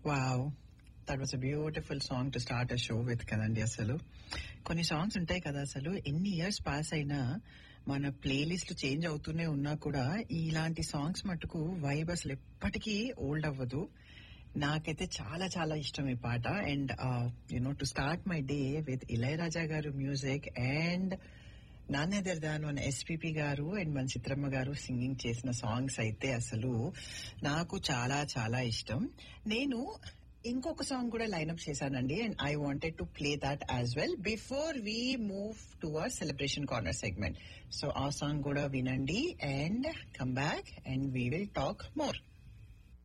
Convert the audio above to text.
wow that was a beautiful song to start a show with కదండి అసలు కొన్ని songs ఉంటాయి కదా అసలు ఎన్ని ఇయర్స్ పాస్ అయినా మన ప్లేలిస్ట్ చేంజ్ అవుతూనే ఉన్నా కూడా ఇలాంటి సాంగ్స్ మటుకు వైబ్ అసలు ఎప్పటికీ ఓల్డ్ అవ్వదు నాకైతే చాలా చాలా ఇష్టం ఈ పాట and you know to start my day with Ilaiyaraaja garu music and నాన్నెదర్ దాను అని ఎస్పీపీ గారు అండ్ మన చిత్రమ్మ గారు సింగింగ్ చేసిన సాంగ్స్ అయితే అసలు నాకు చాలా చాలా ఇష్టం నేను ఇంకొక సాంగ్ కూడా లైన్అప్ చేశానండి and I wanted to play that as well before we move to our celebration corner segment so ఆ సాంగ్ కూడా వినండి and come back and we will talk more